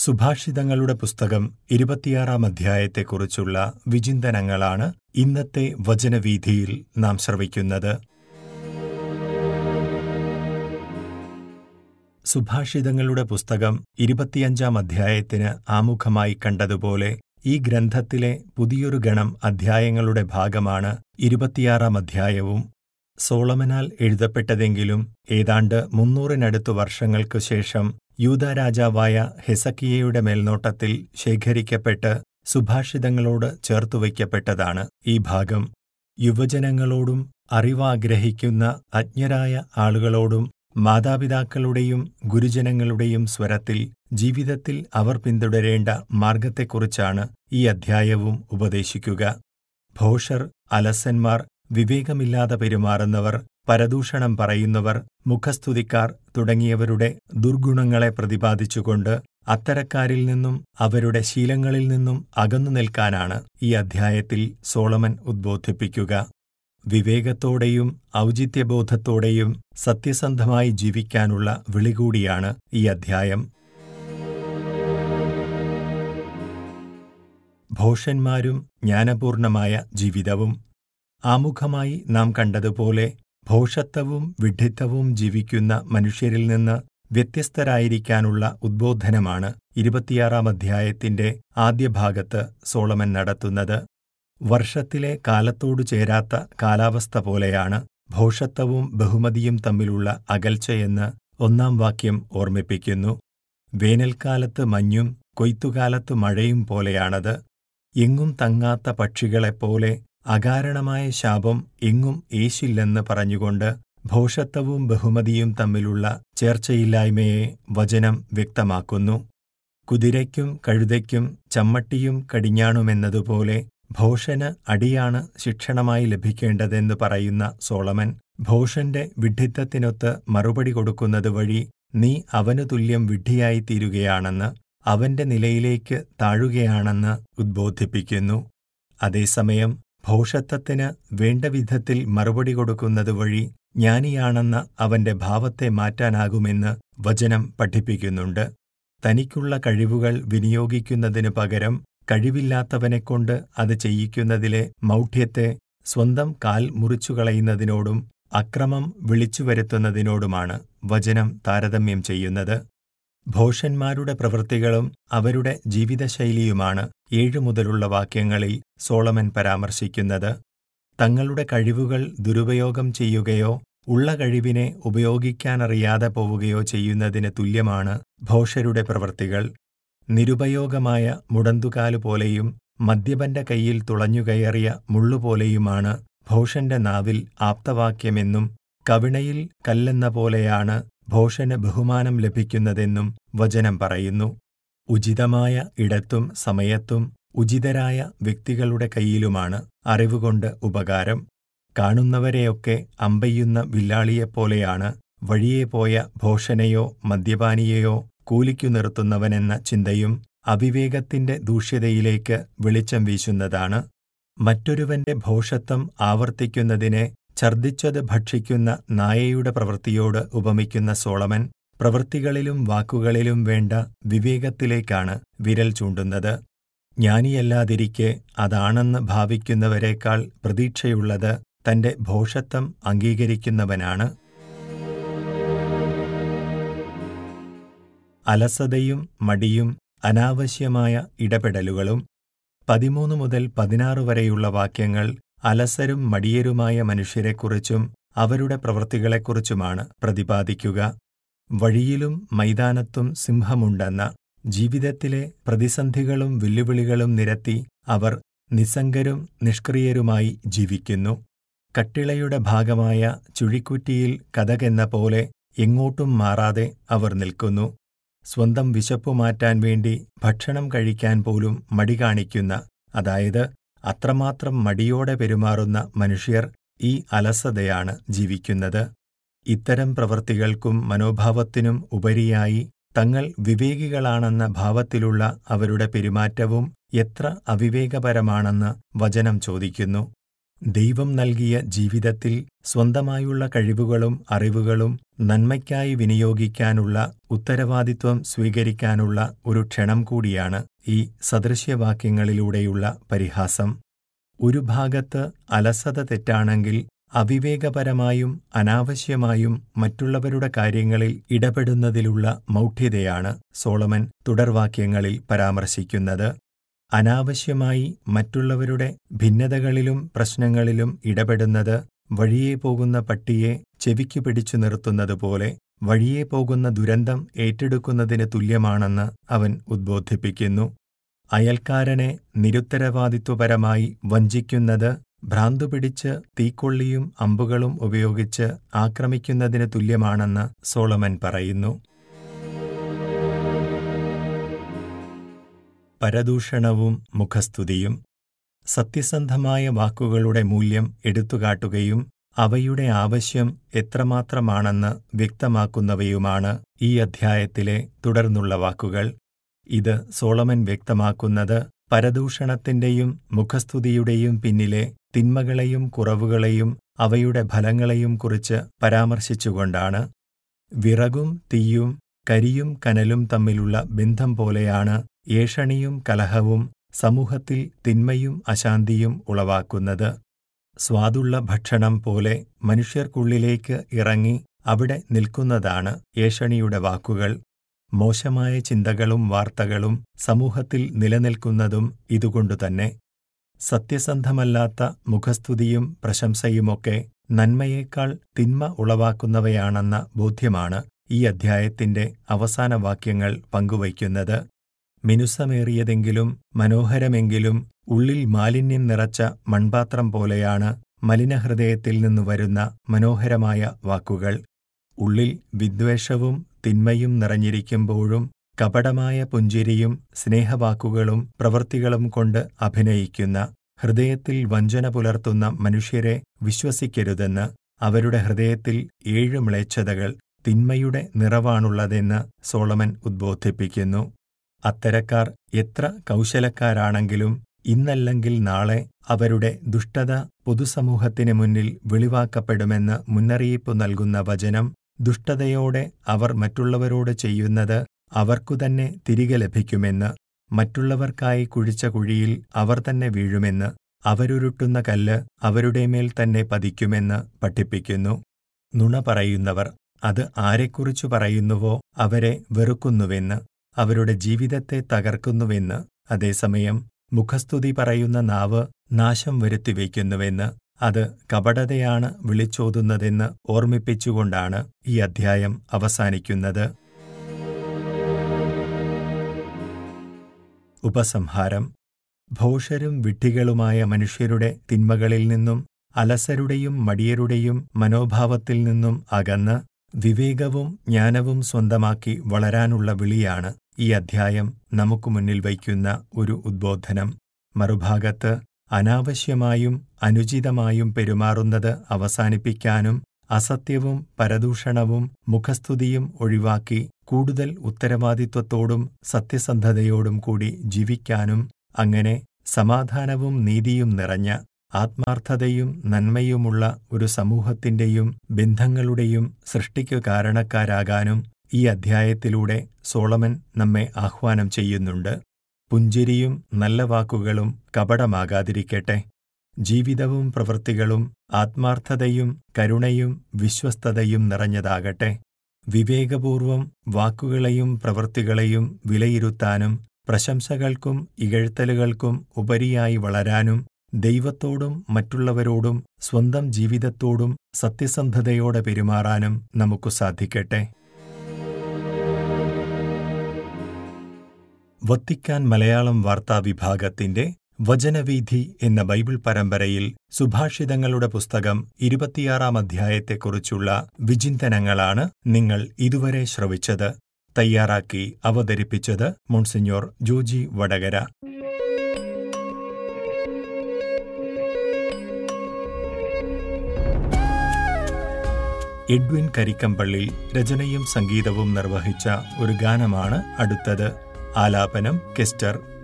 സുഭാഷിതങ്ങളുടെ പുസ്തകം ഇരുപത്തിയാറാം അധ്യായത്തെക്കുറിച്ചുള്ള വിചിന്തനങ്ങളാണ് ഇന്നത്തെ വചനവീഥിയിൽ നാം ശ്രവിക്കുന്നത് സുഭാഷിതങ്ങളുടെ പുസ്തകം ഇരുപത്തിയഞ്ചാം അധ്യായത്തിന് ആമുഖമായി കണ്ടതുപോലെ ഈ ഗ്രന്ഥത്തിലെ പുതിയൊരു ഗണം അധ്യായങ്ങളുടെ ഭാഗമാണ് ഇരുപത്തിയാറാം അധ്യായവും സോളമനാൽ എഴുതപ്പെട്ടതെങ്കിലും ഏതാണ്ട് മുന്നൂറിനടുത്തു വർഷങ്ങൾക്കു ശേഷം യൂദാ രാജാവായ ഹെസക്കിയയുടെ മേൽനോട്ടത്തിൽ ശേഖരിക്കപ്പെട്ട് സുഭാഷിതങ്ങളോട് ചേർത്തുവയ്ക്കപ്പെട്ടതാണ് ഈ ഭാഗം യുവജനങ്ങളോടും അറിവാഗ്രഹിക്കുന്ന അജ്ഞരായ ആളുകളോടും മാതാപിതാക്കളുടെയും ഗുരുജനങ്ങളുടെയും സ്വരത്തിൽ ജീവിതത്തിൽ അവർ പിന്തുടരേണ്ട മാർഗത്തെക്കുറിച്ചാണ് ഈ അധ്യായവും ഉപദേശിക്കുക ഭോഷർ അലസന്മാർ വിവേകമില്ലാതെ പെരുമാറുന്നവർ പരദൂഷണം പറയുന്നവർ മുഖസ്തുതിക്കാർ തുടങ്ങിയവരുടെ ദുർഗുണങ്ങളെ പ്രതിപാദിച്ചുകൊണ്ട് അത്തരക്കാരിൽ നിന്നും അവരുടെ ശീലങ്ങളിൽ നിന്നും അകന്നു നിൽക്കാനാണ് ഈ അധ്യായത്തിൽ സോളമൻ ഉദ്ബോധിപ്പിക്കുക വിവേകത്തോടെയും ഔചിത്യബോധത്തോടെയും സത്യസന്ധമായി ജീവിക്കാനുള്ള വിളികൂടിയാണ് ഈ അധ്യായം ഭോഷന്മാരും ജ്ഞാനപൂർണമായ ജീവിതവും ആമുഖമായി നാം കണ്ടതുപോലെ ഭോഷത്വവും വിഡ്ഢിത്തവും ജീവിക്കുന്ന മനുഷ്യരിൽ നിന്ന് വ്യത്യസ്തരായിരിക്കാനുള്ള ഉദ്ബോധനമാണ് ഇരുപത്തിയാറാം അധ്യായത്തിന്റെ ആദ്യ ഭാഗത്ത് സോളമൻ നടത്തുന്നത് വർഷത്തിലെ കാലത്തോടു ചേരാത്ത കാലാവസ്ഥ പോലെയാണ് ഭോഷത്വവും ബഹുമതിയും തമ്മിലുള്ള അകൽച്ചയെന്ന് ഒന്നാം വാക്യം ഓർമ്മിപ്പിക്കുന്നു വേനൽക്കാലത്ത് മഞ്ഞും കൊയ്ത്തുകാലത്ത് മഴയും പോലെയാണത് എങ്ങും തങ്ങാത്ത പക്ഷികളെപ്പോലെ അകാരണമായ ശാപം എങ്ങും ഏശില്ലെന്ന് പറഞ്ഞുകൊണ്ട് ഭോഷത്വവും ബഹുമതിയും തമ്മിലുള്ള ചേർച്ചയില്ലായ്മയെ വചനം വ്യക്തമാക്കുന്നു കുതിരയ്ക്കും കഴുതയ്ക്കും ചമ്മട്ടിയും കടിഞ്ഞാണുമെന്നതുപോലെ ഭോഷന് അടിയാണ് ശിക്ഷണമായി ലഭിക്കേണ്ടതെന്ന് പറയുന്ന സോളമൻ ഭോഷന്റെ വിഡ്ഢിത്തത്തിനൊത്ത് മറുപടി കൊടുക്കുന്നത് വഴി നീ അവനു തുല്യം വിഡ്ഢിയായിത്തീരുകയാണെന്ന് അവന്റെ നിലയിലേക്ക് താഴുകയാണെന്ന് ഉദ്ബോധിപ്പിക്കുന്നു അതേസമയം ഭോഷത്വത്തിന് വേണ്ട വിധത്തിൽ മറുപടി കൊടുക്കുന്നത് വഴി ജ്ഞാനിയാണെന്ന അവന്റെ ഭാവത്തെ മാറ്റാനാകുമെന്ന് വചനം പഠിപ്പിക്കുന്നുണ്ട് തനിക്കുള്ള കഴിവുകൾ വിനിയോഗിക്കുന്നതിനു പകരം കഴിവില്ലാത്തവനെക്കൊണ്ട് അത് ചെയ്യിക്കുന്നതിലെ മൗഢ്യത്തെ സ്വന്തം കാൽ മുറിച്ചുകളയുന്നതിനോടും അക്രമം വിളിച്ചുവരുത്തുന്നതിനോടുമാണ് വചനം താരതമ്യം ചെയ്യുന്നത് ഭോഷന്മാരുടെ പ്രവൃത്തികളും അവരുടെ ജീവിതശൈലിയുമാണ് ഏഴു മുതലുള്ള വാക്യങ്ങളിൽ സോളമൻ പരാമർശിക്കുന്നത് തങ്ങളുടെ കഴിവുകൾ ദുരുപയോഗം ചെയ്യുകയോ ഉള്ള കഴിവിനെ ഉപയോഗിക്കാനറിയാതെ പോവുകയോ ചെയ്യുന്നതിന് തുല്യമാണ് ഭോഷരുടെ പ്രവൃത്തികൾ നിരുപയോഗമായ മുടന്തുകാലുപോലെയും മദ്യപന്റെ കൈയിൽ തുളഞ്ഞുകയറിയ മുള്ളുപോലെയുമാണ് ഭോഷന്റെ നാവിൽ ആപ്തവാക്യമെന്നും കവിണയിൽ കല്ലെന്ന പോലെയാണ് ഭോഷന് ബഹുമാനം ലഭിക്കുന്നതെന്നും വചനം പറയുന്നു ഉചിതമായ ഇടത്തും സമയത്തും ഉചിതരായ വ്യക്തികളുടെ കയ്യിലുമാണ് അറിവുകൊണ്ട് ഉപകാരം കാണുന്നവരെയൊക്കെ അമ്പെയ്യുന്ന വില്ലാളിയെപ്പോലെയാണ് വഴിയെ പോയ ഭോഷനെയോ മദ്യപാനിയെയോ കൂലിക്കു നിർത്തുന്നവനെന്ന ചിന്തയും അവിവേകത്തിന്റെ ദൂഷ്യതയിലേക്ക് വെളിച്ചം വീശുന്നതാണ് മറ്റൊരുവന്റെ ഭോഷത്വം ആവർത്തിക്കുന്നതിനെ ഛർദ്ദിച്ചത് ഭക്ഷിക്കുന്ന നായയുടെ പ്രവൃത്തിയോട് ഉപമിക്കുന്ന സോളമൻ പ്രവൃത്തികളിലും വാക്കുകളിലും വേണ്ട വിവേകത്തിലേക്കാണ് വിരൽ ചൂണ്ടുന്നത് ജ്ഞാനിയല്ലാതിരിക്കെ അതാണെന്ന് ഭാവിക്കുന്നവരെക്കാൾ പ്രതീക്ഷയുള്ളത് തന്റെ ഭോഷത്വം അംഗീകരിക്കുന്നവനാണ് അലസതയും മടിയും അനാവശ്യമായ ഇടപെടലുകളും പതിമൂന്ന് മുതൽ പതിനാറ് വരെയുള്ള വാക്യങ്ങൾ അലസരും മടിയരുമായ മനുഷ്യരെക്കുറിച്ചും അവരുടെ പ്രവൃത്തികളെക്കുറിച്ചുമാണ് പ്രതിപാദിക്കുക വഴിയിലും മൈതാനത്തും സിംഹമുണ്ടെന്ന ജീവിതത്തിലെ പ്രതിസന്ധികളും വെല്ലുവിളികളും നിരത്തി അവർ നിസ്സംഗരും നിഷ്ക്രിയരുമായി ജീവിക്കുന്നു കട്ടിളയുടെ ഭാഗമായ ചുഴിക്കുറ്റിയിൽ കഥകെന്ന പോലെ എങ്ങോട്ടും മാറാതെ അവർ നിൽക്കുന്നു സ്വന്തം വിശപ്പു മാറ്റാൻ വേണ്ടി ഭക്ഷണം കഴിക്കാൻ പോലും മടി കാണിക്കുന്ന അതായത് അത്രമാത്രം മടിയോടെ പെരുമാറുന്ന മനുഷ്യർ ഈ അലസതയാണ് ജീവിക്കുന്നത് ഇത്തരം പ്രവൃത്തികൾക്കും മനോഭാവത്തിനും ഉപരിയായി തങ്ങൾ വിവേകികളാണെന്ന ഭാവത്തിലുള്ള അവരുടെ പെരുമാറ്റവും എത്ര അവിവേകപരമാണെന്ന് വചനം ചോദിക്കുന്നു ദൈവം നൽകിയ ജീവിതത്തിൽ സ്വന്തമായുള്ള കഴിവുകളും അറിവുകളും നന്മയ്ക്കായി വിനിയോഗിക്കാനുള്ള ഉത്തരവാദിത്വം സ്വീകരിക്കാനുള്ള ഒരു ക്ഷണം കൂടിയാണ് ഈ സദൃശ്യവാക്യങ്ങളിലൂടെയുള്ള പരിഹാസം ഒരു ഭാഗത്ത് അലസത തെറ്റാണെങ്കിൽ അവിവേകപരമായും അനാവശ്യമായും മറ്റുള്ളവരുടെ കാര്യങ്ങളിൽ ഇടപെടുന്നതിലുള്ള മൗഢ്യതയാണ് സോളമൻ തുടർവാക്യങ്ങളിൽ പരാമർശിക്കുന്നത് അനാവശ്യമായി മറ്റുള്ളവരുടെ ഭിന്നതകളിലും പ്രശ്നങ്ങളിലും ഇടപെടുന്നത് വഴിയെ പോകുന്ന പട്ടിയെ ചെവിക്കു പിടിച്ചു നിർത്തുന്നതുപോലെ വഴിയെ പോകുന്ന ദുരന്തം ഏറ്റെടുക്കുന്നതിന് തുല്യമാണെന്ന് അവൻ ഉദ്ബോധിപ്പിക്കുന്നു അയൽക്കാരനെ നിരുത്തരവാദിത്വപരമായി വഞ്ചിക്കുന്നത് ഭ്രാന്തുപിടിച്ച് തീക്കൊള്ളിയും അമ്പുകളും ഉപയോഗിച്ച് ആക്രമിക്കുന്നതിന് തുല്യമാണെന്ന് സോളമൻ പറയുന്നു പരദൂഷണവും മുഖസ്തുതിയും സത്യസന്ധമായ വാക്കുകളുടെ മൂല്യം എടുത്തുകാട്ടുകയും അവയുടെ ആവശ്യം എത്രമാത്രമാണെന്ന് വ്യക്തമാക്കുന്നവയുമാണ് ഈ അധ്യായത്തിലെ തുടർന്നുള്ള വാക്കുകൾ ഇത് സോളമൻ വ്യക്തമാക്കുന്നത് പരദൂഷണത്തിന്റെയും മുഖസ്തുതിയുടെയും പിന്നിലെ തിന്മകളെയും കുറവുകളെയും അവയുടെ ഫലങ്ങളെയും കുറിച്ച് പരാമർശിച്ചുകൊണ്ടാണ് വിറകും തീയും കരിയും കനലും തമ്മിലുള്ള ബന്ധം പോലെയാണ് ഏഷണിയും കലഹവും സമൂഹത്തിൽ തിന്മയും അശാന്തിയും ഉളവാക്കുന്നത് സ്വാദുള്ള ഭക്ഷണം പോലെ മനുഷ്യർക്കുള്ളിലേക്ക് ഇറങ്ങി അവിടെ നിൽക്കുന്നതാണ് ഏഷണിയുടെ വാക്കുകൾ മോശമായ ചിന്തകളും വാർത്തകളും സമൂഹത്തിൽ നിലനിൽക്കുന്നതും ഇതുകൊണ്ടുതന്നെ സത്യസന്ധമല്ലാത്ത മുഖസ്തുതിയും പ്രശംസയുമൊക്കെ നന്മയേക്കാൾ തിന്മ ഉളവാക്കുന്നവയാണെന്ന ബോധ്യമാണ് ഈ അധ്യായത്തിന്റെ അവസാന വാക്യങ്ങൾ പങ്കുവയ്ക്കുന്നത് മിനുസമേറിയതെങ്കിലും മനോഹരമെങ്കിലും ഉള്ളിൽ മാലിന്യം നിറച്ച മൺപാത്രം പോലെയാണ് മലിനഹൃദയത്തിൽ നിന്നു വരുന്ന മനോഹരമായ വാക്കുകൾ ഉള്ളിൽ വിദ്വേഷവും തിന്മയും നിറഞ്ഞിരിക്കുമ്പോഴും കപടമായ പുഞ്ചിരിയും സ്നേഹവാക്കുകളും പ്രവൃത്തികളും കൊണ്ട് അഭിനയിക്കുന്ന ഹൃദയത്തിൽ വഞ്ചന പുലർത്തുന്ന മനുഷ്യരെ വിശ്വസിക്കരുതെന്ന് അവരുടെ ഹൃദയത്തിൽ ഏഴ് മ്ലേച്ഛതകൾ തിന്മയുടെ നിറവാണുള്ളതെന്ന് സോളമൻ ഉദ്ബോധിപ്പിക്കുന്നു അത്തരക്കാർ എത്ര കൗശലക്കാരാണെങ്കിലും ഇന്നല്ലെങ്കിൽ നാളെ അവരുടെ ദുഷ്ടത പൊതുസമൂഹത്തിന് മുന്നിൽ വെളിവാക്കപ്പെടുമെന്ന് മുന്നറിയിപ്പ് നൽകുന്ന വചനം ദുഷ്ടതയോടെ അവർ മറ്റുള്ളവരോട് ചെയ്യുന്നത് അവർക്കുതന്നെ തിരികെ ലഭിക്കുമെന്ന് മറ്റുള്ളവർക്കായി കുഴിച്ച കുഴിയിൽ അവർ തന്നെ വീഴുമെന്ന് അവരുരുട്ടുന്ന കല്ല് അവരുടെ മേൽ തന്നെ പതിക്കുമെന്ന് പഠിപ്പിക്കുന്നു നുണ പറയുന്നവർ അത് ആരെക്കുറിച്ചു പറയുന്നുവോ അവരെ വെറുക്കുന്നുവെന്ന് അവരുടെ ജീവിതത്തെ തകർക്കുന്നുവെന്ന് അതേസമയം മുഖസ്തുതി പറയുന്ന നാവ് നാശം വരുത്തിവെക്കുന്നുവെന്ന് അത് കപടതയാണ് വിളിച്ചോതുന്നതെന്ന് ഓർമ്മിപ്പിച്ചുകൊണ്ടാണ് ഈ അധ്യായം അവസാനിക്കുന്നത് ഉപസംഹാരം ഭോഷരും വിഡ്ഢികളുമായ മനുഷ്യരുടെ തിന്മകളിൽ നിന്നും അലസരുടെയും മടിയരുടെയും മനോഭാവത്തിൽ നിന്നും അകന്ന് വിവേകവും ജ്ഞാനവും സ്വന്തമാക്കി വളരാനുള്ള വിളിയാണ് ഈ അധ്യായം നമുക്ക് മുന്നിൽ വയ്ക്കുന്ന ഒരു ഉദ്ബോധനം മറുഭാഗത്ത് അനാവശ്യമായും അനുചിതമായും പെരുമാറുന്നത് അവസാനിപ്പിക്കാനും അസത്യവും പരദൂഷണവും മുഖസ്തുതിയും ഒഴിവാക്കി കൂടുതൽ ഉത്തരവാദിത്വത്തോടും സത്യസന്ധതയോടും കൂടി ജീവിക്കാനും അങ്ങനെ സമാധാനവും നീതിയും നിറഞ്ഞ ആത്മാർത്ഥതയും നന്മയുമുള്ള ഒരു സമൂഹത്തിന്റെയും ബന്ധങ്ങളുടെയും സൃഷ്ടിക്കു കാരണക്കാരാകാനും ഈ അധ്യായത്തിലൂടെ സോളമൻ നമ്മെ ആഹ്വാനം ചെയ്യുന്നുണ്ട് പുഞ്ചിരിയും നല്ല വാക്കുകളും കപടമാകാതിരിക്കട്ടെ ജീവിതവും പ്രവൃത്തികളും ആത്മാർത്ഥതയും കരുണയും വിശ്വസ്തതയും നിറഞ്ഞതാകട്ടെ വിവേകപൂർവം വാക്കുകളെയും പ്രവൃത്തികളെയും വിലയിരുത്താനും പ്രശംസകൾക്കും ഇകഴ്ത്തലുകൾക്കും ഉപരിയായി വളരാനും ദൈവത്തോടും മറ്റുള്ളവരോടും സ്വന്തം ജീവിതത്തോടും സത്യസന്ധതയോടെ പെരുമാറാനും നമുക്കു സാധിക്കട്ടെ വത്തിക്കാൻ മലയാളം വാർത്താ വിഭാഗത്തിന്റെ വചനവീഥി എന്ന ബൈബിൾ പരമ്പരയിൽ സുഭാഷിതങ്ങളുടെ പുസ്തകം ഇരുപത്തിയാറാം അധ്യായത്തെക്കുറിച്ചുള്ള വിചിന്തനങ്ങളാണ് നിങ്ങൾ ഇതുവരെ ശ്രവിച്ചത് തയ്യാറാക്കി അവതരിപ്പിച്ചത് മോൺസിഞ്ഞോർ ജോജി വടകര എഡ്വിൻ കരിക്കമ്പള്ളി രചനയും സംഗീതവും നിർവഹിച്ച ഒരു ഗാനമാണ് അടുത്തത് ആലാപനം കെസ്റ്റർ